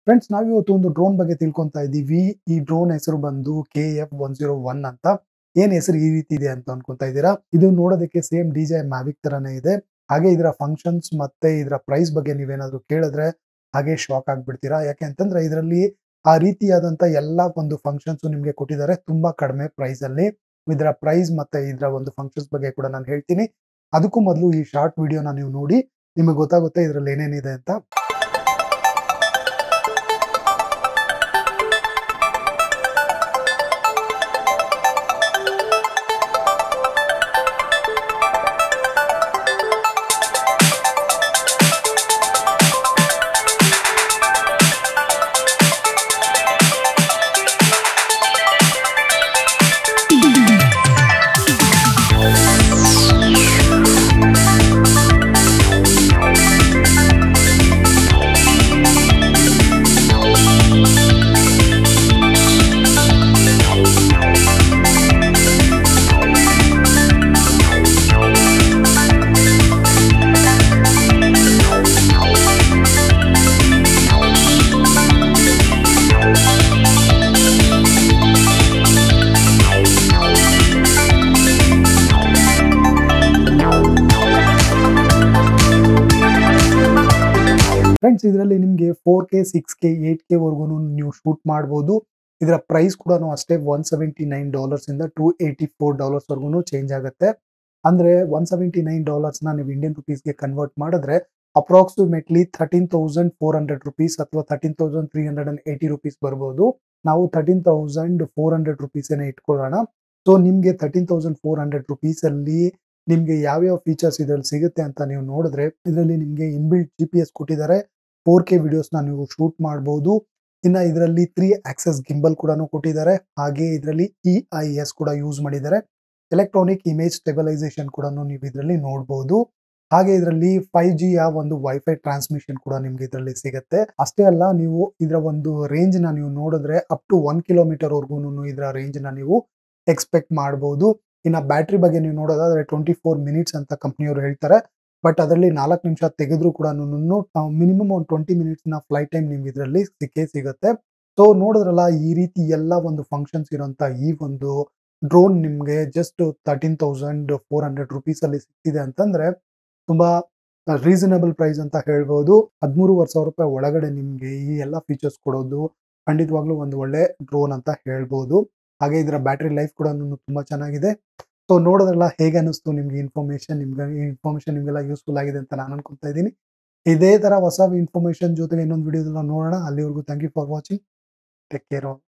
friends ನಾವಿವತ್ತು ಒಂದು drone ಬಗ್ಗೆ ತಿಳ್ಕೊಂತಾ ಇದ್ದೀವಿ ಈ ಡ್ರೋನ್ ಹೆಸರು ಬಂದು K F one zero one ಅಂತ ಏನ್ ಹೆಸರು ಈ ರೀತಿ ಇದೆ ಅಂತ ಅನ್ಕೊಂತಾ ಇದ್ದೀರಾ ಇದು ನೋಡೋದಕ್ಕೆ ಸೇಮ್ ಡಿ ಜೆ ಮ್ಯಾವಿಕ್ ತರನೇ ಇದೆ ಹಾಗೆ ಇದರ ಫಂಕ್ಷನ್ಸ್ ಮತ್ತೆ ಇದರ ಪ್ರೈಸ್ ಬಗ್ಗೆ ನೀವೇನಾದ್ರೂ ಕೇಳಿದ್ರೆ ಹಾಗೆ ಶಾಕ್ ಆಗ್ಬಿಡ್ತೀರಾ ಯಾಕೆ ಅಂತಂದ್ರೆ ಇದರಲ್ಲಿ ಆ ರೀತಿಯಾದಂತ ಎಲ್ಲಾ ಒಂದು ಫಂಕ್ಷನ್ಸ್ ನಿಮ್ಗೆ ಕೊಟ್ಟಿದ್ದಾರೆ ತುಂಬಾ ಕಡಿಮೆ ಪ್ರೈಸ್ ಅಲ್ಲಿ ಇದರ ಪ್ರೈಸ್ ಮತ್ತೆ ಇದರ ಒಂದು ಫಂಕ್ಷನ್ಸ್ ಬಗ್ಗೆ ಕೂಡ ನಾನು ಹೇಳ್ತೀನಿ ಅದಕ್ಕೂ ಮೊದಲು ಈ ಶಾರ್ಟ್ ವಿಡಿಯೋನ ನೀವು ನೋಡಿ ನಿಮಗೆ ಗೊತ್ತಾಗುತ್ತೆ ಇದರಲ್ಲಿ ಏನೇನಿದೆ ಅಂತ ಫ್ರೆಂಡ್ಸ್ ಇದರಲ್ಲಿ ನಿಮಗೆ four K six K eight K ವರ್ಗು ನೀವು ಶೂಟ್ ಮಾಡ್ಬೋದು ಇದರ ಪ್ರೈಸ್ ಕೂಡ ಅಷ್ಟೇ ಒನ್ ಸೆವೆಂಟಿ ನೈನ್ ಡಾಲರ್ಸ್ ಇಂದ ಟೂ ಏಯ್ಟಿ ಫೋರ್ ಡಾಲರ್ಸ್ ವರ್ಗು ಚೇಂಜ್ ಆಗುತ್ತೆ ಅಂದ್ರೆ ಒನ್ ಸೆವೆಂಟಿ ನೈನ್ ಡಾಲರ್ಸ್ ನ ನೀವು ಇಂಡಿಯನ್ ರುಪೀಸ್ಗೆ ಕನ್ವರ್ಟ್ ಮಾಡಿದ್ರೆ approximately thirteen thousand four hundred rupees ಅಥವಾ thirteen thousand three hundred and eighty rupees ಬರ್ಬೋದು ನಾವು thirteen thousand four hundred rupees ಇಟ್ಕೊಳ್ಳೋಣ ಸೊ ನಿಮ್ಗೆ thirteen thousand four hundred rupees ಅಲ್ಲಿ ನಿಮ್ಗೆ ಯಾವ್ಯಾವ ಫೀಚರ್ಸ್ ಇದ್ರಲ್ಲಿ ಸಿಗುತ್ತೆ ಅಂತ ನೀವು ನೋಡಿದ್ರೆ ಇದರಲ್ಲಿ ನಿಮ್ಗೆ ಇನ್ಬಿಲ್ಟ್ ಜಿ ಪಿ ಎಸ್ ಕೊಟ್ಟಿದ್ದಾರೆ ಫೋರ್ ಕೆ ವಿಡಿಯೋಸ್ನ ನೀವು ಶೂಟ್ ಮಾಡಬಹುದು ಇನ್ನ ಇದರಲ್ಲಿ ತ್ರೀ ಆಕ್ಸೆಸ್ ಗಿಂಬಲ್ ಕೂಡ ಕೊಟ್ಟಿದ್ದಾರೆ ಹಾಗೆ ಇದರಲ್ಲಿ ಇ ಐ ಎಸ್ ಕೂಡ ಯೂಸ್ ಮಾಡಿದ್ದಾರೆ ಎಲೆಕ್ಟ್ರಾನಿಕ್ ಇಮೇಜ್ ಸ್ಟೆಬಲೈಸೇಷನ್ ಕೂಡ ನೀವು ಇದರಲ್ಲಿ ನೋಡಬಹುದು ಹಾಗೆ ಇದರಲ್ಲಿ ಫೈವ್ ಜಿಯ ಒಂದು ವೈಫೈ ಟ್ರಾನ್ಸ್ಮಿಷನ್ ಕೂಡ ನಿಮ್ಗೆ ಇದರಲ್ಲಿ ಸಿಗುತ್ತೆ ಅಷ್ಟೇ ಅಲ್ಲ ನೀವು ಇದರ ಒಂದು ರೇಂಜ್ ನ ನೀವು ನೋಡಿದ್ರೆ ಅಪ್ ಟು ಒನ್ ಕಿಲೋಮೀಟರ್ ವರ್ಗು ಇದರ ರೇಂಜ್ ನ ನೀವು ಎಕ್ಸ್ಪೆಕ್ಟ್ ಮಾಡಬಹುದು ಇನ್ನ ಬ್ಯಾಟ್ರಿ ಬಗ್ಗೆ ನೀವು ನೋಡೋದಾದ್ರೆ ಟ್ವೆಂಟಿ ಫೋರ್ ಮಿನಿಟ್ಸ್ ಅಂತ ಕಂಪ್ನಿಯವರು ಹೇಳ್ತಾರೆ ಬಟ್ ಅದರಲ್ಲಿ ನಾಲ್ಕು ನಿಮಿಷ ತೆಗೆದ್ರು ಕೂಡ ಮಿನಿಮಮ್ ಒಂದು ಟ್ವೆಂಟಿ ಮಿನಿಟ್ಸ್ ನ ಫ್ಲೈಟ್ ಟೈಮ್ ನಿಮ್ಗೆ ಇದರಲ್ಲಿ ಸಿಕ್ಕೇ ಸಿಗುತ್ತೆ ಸೊ ನೋಡಿದ್ರಲ್ಲ ಈ ರೀತಿ ಎಲ್ಲ ಒಂದು ಫಂಕ್ಷನ್ಸ್ ಇರೋಂತ ಈ ಒಂದು ಡ್ರೋನ್ ನಿಮ್ಗೆ just thirteen thousand four hundred rupees ಅಲ್ಲಿ ಸಿಕ್ತಿದೆ ಅಂತಂದ್ರೆ ತುಂಬಾ ರೀಸನಬಲ್ ಪ್ರೈಸ್ ಅಂತ ಹೇಳ್ಬೋದು ಹದಿಮೂರುವರೆ ಸಾವಿರ ರೂಪಾಯಿ ಒಳಗಡೆ ನಿಮ್ಗೆ ಈ ಎಲ್ಲ ಫೀಚರ್ಸ್ ಕೊಡೋದು ಖಂಡಿತವಾಗ್ಲೂ ಒಂದು ಒಳ್ಳೆ ಡ್ರೋನ್ ಅಂತ ಹೇಳ್ಬೋದು ಹಾಗೆ ಇದರ ಬ್ಯಾಟ್ರಿ ಲೈಫ್ ಕೂಡ ತುಂಬಾ ಚೆನ್ನಾಗಿದೆ ಸೊ ನೋಡೋದ್ರಲ್ಲ ಹೇಗೆ ಅನಿಸ್ತು ನಿಮ್ಗೆ ಇನ್ಫಾರ್ಮೇಶನ್ ನಿಮ್ಗೆ ಇನ್ಫಾರ್ಮೇಶನ್ ನಿಮ್ಗೆಲ್ಲ ಯೂಸ್ಫುಲ್ ಆಗಿದೆ ಅಂತ ನಾನು ಅನ್ಕೊಂತಾ ಇದ್ದೀನಿ ಇದೇ ತರ ಹೊಸ ಇನ್ಫಾರ್ಮೇಶನ್ ಜೊತೆಗೆ ಇನ್ನೊಂದು ವಿಡಿಯೋದಲ್ಲಿ ನೋಡೋಣ ಅಲ್ಲಿವರೆಗೂ thank you for watching take care